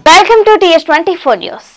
welcome to TS twenty four news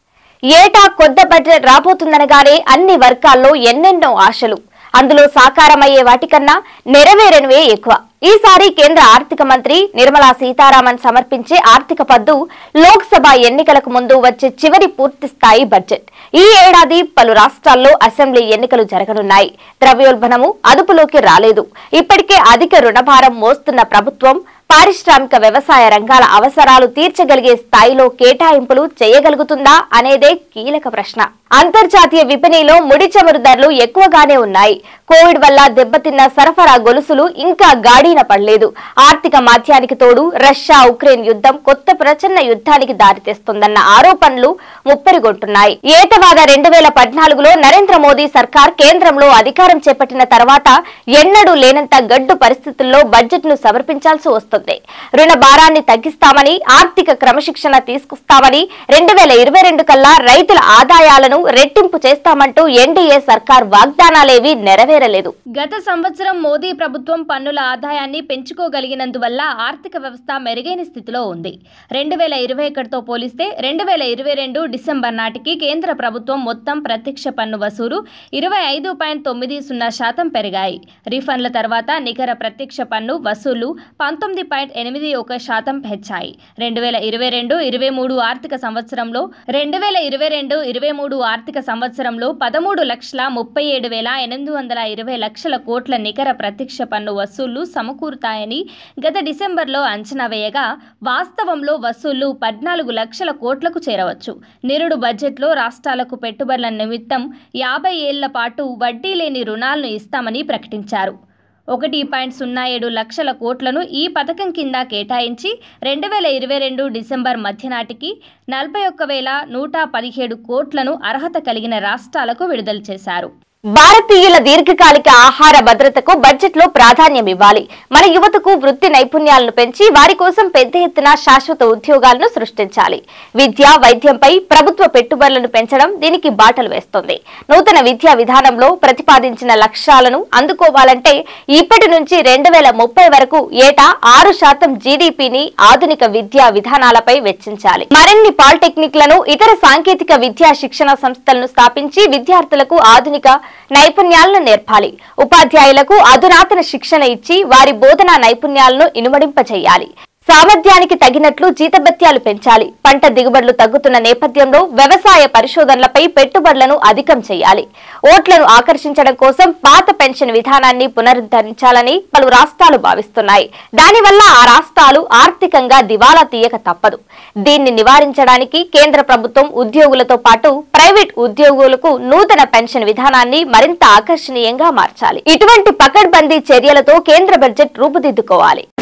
ఏటా కొత్త budget రాబోతుందనగానే అన్ని వర్గాల్లో ఎన్నెన్నో ఆశలు అందులో సాకారమయ్యే వాటికన్నా నెరవేరనివే ఎక్కువ ఈసారి కేంద్ర ఆర్థిక మంత్రి నిర్మలా సీతారామన్ సమర్పించే ఆర్థిక పద్దు లోక్సభ ఎన్నికలకు ముందు వచ్చే చివరి పూర్తి స్థాయి బడ్జెట్ ఈ ఏడాది పలు రాష్ట్రాల్లో అసెంబ్లీ ఎన్నికలు జరగనున్నాయి ద్రవ్యోల్బణము అదుపులోకి రాలేదు ఇప్పటికే అధిక రుణభారం మోస్తున్న ప్రభుత్వం పారిశ్రామిక వ్యవసాయ రంగాల అవసరాలు తీర్చగలిగే స్థాయిలో కేటాయింపులు చేయగలుగుతుందా అనేదే కీలక ప్రశ్న అంతర్జాతీయ విపణిలో ముడి చమురు ధరలు ఎక్కువగానే ఉన్నాయి కోవిడ్ వల్ల దెబ్బతిన్న సరఫరా గొలుసులు ఇంకా గాడిన పడలేదు ఆర్థిక మాధ్యానికి తోడు రష్యా ఉక్రెయిన్ యుద్ధం కొత్త ప్రచన్న యుద్ధానికి దారితీస్తుందన్న ఆరోపణలు ముప్పరిగొంటున్నాయి ఏతవాద రెండు వేల పద్నాలుగులో నరేంద్ర మోదీ సర్కార్ కేంద్రంలో అధికారం చేపట్టిన తర్వాత ఎన్నడూ లేనంత గడ్డు పరిస్థితుల్లో బడ్జెట్ ను సమర్పించాల్సి వస్తుంది రుణ భారాన్ని తగ్గిస్తామని ఆర్థిక క్రమశిక్షణ తీసుకొస్తామని రెండు వేల ఇరవై రెండు కల్లా రైతుల ఆదాయాలను రెట్టింపు చేస్తామంటూ ఎన్డీఏ సర్కార్ వాగ్దానాలేవి నెరవేరలేదు గత సంవత్సరం మోదీ ప్రభుత్వం పన్నుల ఆదాయాన్ని పెంచుకోగలిగినందువల్ల ఆర్థిక వ్యవస్థ మెరుగైన స్థితిలో ఉంది రెండు వేల ఇరవై ఒకటితో పోలిస్తే రెండు వేల ఇరవై రెండు డిసెంబర్ నాటికి కేంద్ర ప్రభుత్వం మొత్తం ప్రత్యక్ష పన్ను వసూలు ఇరవై ఐదు పాయింట్ తొమ్మిది సున్నా శాతం పెరిగాయి రీఫండ్ల తర్వాత నికర ప్రత్యక్ష పన్ను వసూలు పంతొమ్మిది పాయింట్ ఎనిమిది ఒక శాతం పెంచాయి రెండు వేల ఇరవై రెండు ఇరవై మూడు ఆర్థిక సంవత్సరంలో రెండు వేల ఇరవై రెండు ఇరవై మూడు ఆర్థిక సంవత్సరంలో పదమూడు లక్షల ముప్పై ఏడు వేల ఎనిమిది వందల ఇరవై లక్షల కోట్ల నికర ప్రత్యక్ష పన్ను వసూళ్లు సమకూరుతాయని గత డిసెంబర్లో అంచనా వేయగా వాస్తవంలో వసూళ్లు పద్నాలుగు లక్షల కోట్లకు చేరవచ్చు నిరుడు బడ్జెట్లో రాష్ట్రాలకు పెట్టుబడుల నిమిత్తం యాభై ఏళ్ల పాటు వడ్డీ లేని రుణాలను ఇస్తామని ప్రకటించారు ఒకటి పాయింట్ సున్నా ఏడు లక్షల కోట్లను ఈ పథకం కింద కేటాయించి రెండు వేల ఇరవై రెండు డిసెంబర్ మధ్య నాటికి నలభై ఒక్క వేల నూట పదిహేడు కోట్లను అర్హత కలిగిన రాష్ట్రాలకు విడుదల చేశారు భారతీయుల దీర్ఘకాలిక ఆహార భద్రతకు బడ్జెట్ లో ప్రాధాన్యం ఇవ్వాలి మన యువతకు వృత్తి నైపుణ్యాలను పెంచి వారి కోసం పెద్ద ఎత్తున శాశ్వత ఉద్యోగాలను సృష్టించాలి విద్య వైద్యంపై ప్రభుత్వ పెట్టుబడులను పెంచడం దీనికి బాటలు వేస్తోంది నూతన విద్యా విధానంలో ప్రతిపాదించిన లక్ష్యాలను అందుకోవాలంటే ఇప్పటి నుంచి రెండు వేల ముప్పై వరకు ఏటా ఆరు శాతం జీడీపీని ఆధునిక విద్యా విధానాలపై వెచ్చించాలి మరిన్ని పాలిటెక్నిక్లను ఇతర సాంకేతిక విద్యా శిక్షణ సంస్థలను స్థాపించి విద్యార్థులకు ఆధునిక నైపుణ్యాలను నేర్పాలి ఉపాధ్యాయులకు అధునాతన శిక్షణ ఇచ్చి వారి బోధనా నైపుణ్యాలను ఇనుమడింపచేయాలి సామర్థ్యానికి తగినట్లు జీతభత్యాలు పెంచాలి పంట దిగుబడులు తగ్గుతున్న నేపథ్యంలో వ్యవసాయ పరిశోధనలపై పెట్టుబడులను అధికం చేయాలి ఓట్లను ఆకర్షించడం కోసం పాత పెన్షన్ విధానాన్ని పునరుద్ధరించాలని పలు రాష్ట్రాలు భావిస్తున్నాయి దానివల్ల ఆ రాష్ట్రాలు ఆర్థికంగా దివాలా తీయక తప్పదు దీన్ని నివారించడానికి కేంద్ర ప్రభుత్వం ఉద్యోగులతో పాటు ప్రైవేట్ ఉద్యోగులకు నూతన పెన్షన్ విధానాన్ని మరింత ఆకర్షణీయంగా మార్చాలి ఇటువంటి పకడ్బందీ చర్యలతో కేంద్ర బడ్జెట్ రూపుదిద్దుకోవాలి